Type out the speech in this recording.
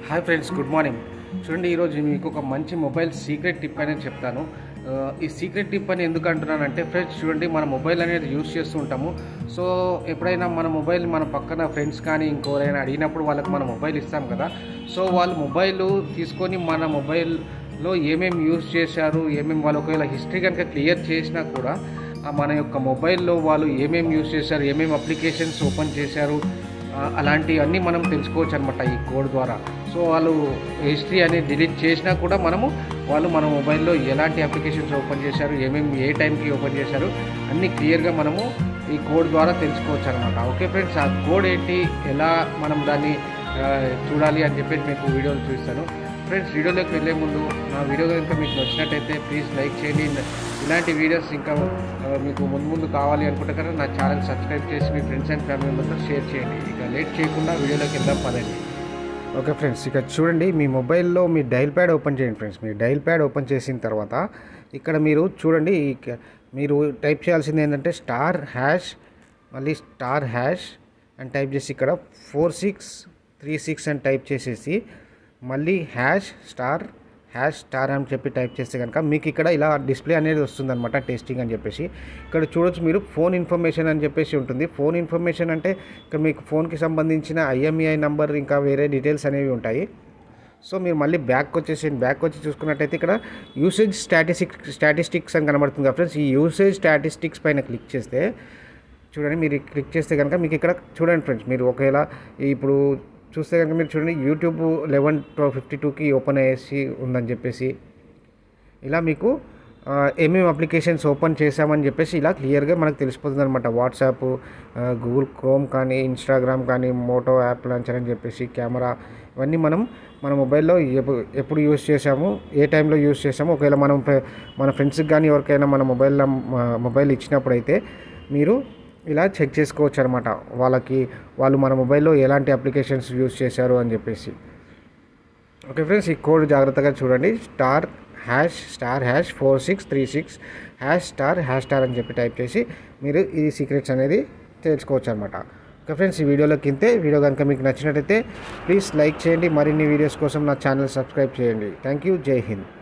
hi friends good morning చూడండి ఈరోజు మీకు ఒక మంచి మొబైల్ సీక్రెట్ టిప్ అనేది చెప్తాను ఆ, ఈ సీక్రెట్ టిప్ అని ఎందుకు అంటున్నానంటే ఫ్రెండ్స్ చూడండి మన మొబైల్ అనేది యూస్ చేస్తూ ఉంటాము సో ఎప్పుడైనా మన మొబైల్ మన పక్కన ఫ్రెండ్స్ కానీ ఇంకోరైనా అడిగినప్పుడు వాళ్ళకి మన మొబైల్ ఇస్తాం కదా సో వాళ్ళు మొబైల్ తీసుకొని మన మొబైల్లో ఏమేమి యూస్ చేశారు ఏమేమి వాళ్ళు ఒకవేళ హిస్టరీ కనుక క్లియర్ చేసినా కూడా ఆ మన యొక్క మొబైల్లో వాళ్ళు ఏమేమి యూస్ చేశారు ఏమేమి అప్లికేషన్స్ ఓపెన్ చేశారు ఆ, అలాంటివన్నీ మనం తెలుసుకోవచ్చు అనమాట ఈ కోడ్ ద్వారా సో వాళ్ళు హిస్టరీ అనేది డిలీట్ చేసినా కూడా మనము వాళ్ళు మన మొబైల్లో ఎలాంటి అప్లికేషన్స్ ఓపెన్ చేశారు ఏమేమి ఏ టైంకి ఓపెన్ చేశారు అన్నీ క్లియర్గా మనము ఈ కోడ్ ద్వారా తెలుసుకోవచ్చు అనమాట ఓకే ఫ్రెండ్స్ ఆ కోడ్ ఏంటి ఎలా మనం దాన్ని ఆ, చూడాలి అని చెప్పేసి మీకు వీడియోలు చూపిస్తాను ఫ్రెండ్స్ వీడియోలోకి వెళ్ళే ముందు నా వీడియో కనుక మీకు నచ్చినట్టయితే ప్లీజ్ లైక్ చేయండి ఇలాంటి వీడియోస్ ఇంకా ఆ, మీకు ముందు ముందు కావాలి అనుకుంటే కనుక నా ఛానల్ సబ్స్క్రైబ్ చేసి మీ ఫ్రెండ్స్ అండ్ ఫ్యామిలీ మెంబర్స్తో షేర్ చేయండి ఇక లేట్ చేయకుండా వీడియోలోకి వెళ్దాం పదండి ఓకే ఫ్రెండ్స్ ఇక చూడండి మీ మొబైల్లో మీ డైల్ ప్యాడ్ ఓపెన్ చేయండి ఫ్రెండ్స్ మీ డైల్ ప్యాడ్ ఓపెన్ చేసిన తర్వాత ఇక్కడ మీరు చూడండి ఇక మీరు టైప్ చేయాల్సింది ఏంటంటే స్టార్ హ్యాష్ మళ్ళీ స్టార్ హ్యాష్ అని టైప్ చేసి ఇక్కడ ఫోర్ సిక్స్ త్రీ సిక్స్ అని టైప్ చేసేసి మళ్ళీ హ్యాష్ స్టార్ హ్యాష్ స్టార్ అని చెప్పి టైప్ చేస్తే కనుక మీకు ఇక్కడ ఇలా డిస్ప్లే అనేది వస్తుందన్నమాట టెస్టింగ్ అని చెప్పేసి ఇక్కడ చూడొచ్చు మీరు ఫోన్ ఇన్ఫర్మేషన్ అని చెప్పేసి ఉంటుంది ఫోన్ ఇన్ఫర్మేషన్ అంటే ఇక్కడ మీకు ఫోన్కి సంబంధించిన ఐఎంఈఐ నంబర్ ఇంకా వేరే డీటెయిల్స్ అనేవి ఉంటాయి సో మీరు మళ్ళీ బ్యాక్ వచ్చేసి బ్యాక్ వచ్చి చూసుకున్నట్టయితే ఇక్కడ యూసేజ్ స్టాటిస్టిక్స్ స్టాటిస్టిక్స్ అని కనబడుతుంది కదా ఫ్రెండ్స్ ఈ యూసేజ్ స్టాటిస్టిక్స్ పైన క్లిక్ చేస్తే చూడండి మీరు క్లిక్ చేస్తే కనుక మీకు ఇక్కడ చూడండి ఫ్రెండ్స్ మీరు ఒకవేళ ఇప్పుడు చూస్తే కనుక మీరు చూడండి యూట్యూబ్ లెవెన్ ఫిఫ్టీ టూకి ఓపెన్ అయ్యేసి ఉందని చెప్పేసి ఇలా మీకు ఆ, ఏమేమి అప్లికేషన్స్ ఓపెన్ చేసామని చెప్పేసి ఇలా క్లియర్గా మనకు తెలిసిపోతుంది అనమాట వాట్సాప్ గూగుల్ క్రోమ్ కానీ ఇన్స్టాగ్రామ్ కానీ మోటో యాప్ లాంచర్ అని చెప్పేసి కెమెరా ఇవన్నీ మనం మన మొబైల్లో ఎప్పుడు ఎప్పుడు యూస్ చేసాము ఏ టైంలో యూస్ చేసాము ఒకవేళ మనం ఫ్రె- మన ఫ్రెండ్స్కి కానీ ఎవరికైనా మన మొబైల్ నం- మొబైల్ ఇచ్చినప్పుడు అయితే మీరు ఇలా చెక్ చేసుకోవచ్చు అనమాట వాళ్ళకి వాళ్ళు మన మొబైల్లో ఎలాంటి అప్లికేషన్స్ యూస్ చేశారు అని చెప్పేసి ఓకే ఫ్రెండ్స్ ఈ కోడ్ జాగ్రత్తగా చూడండి star hash star hash four six three six hash star hash star అని చెప్పి టైప్ చేసి మీరు ఈ సీక్రెట్స్ అనేది తెలుసుకోవచ్చు అనమాట ఓకే ఫ్రెండ్స్ ఈ వీడియోలోకి ఇంతే వీడియో కనుక మీకు నచ్చినట్టయితే ప్లీజ్ లైక్ చేయండి మరిన్ని వీడియోస్ కోసం నా ఛానల్ సబ్స్క్రైబ్ చేయండి థ్యాంక్ యూ జై హింద్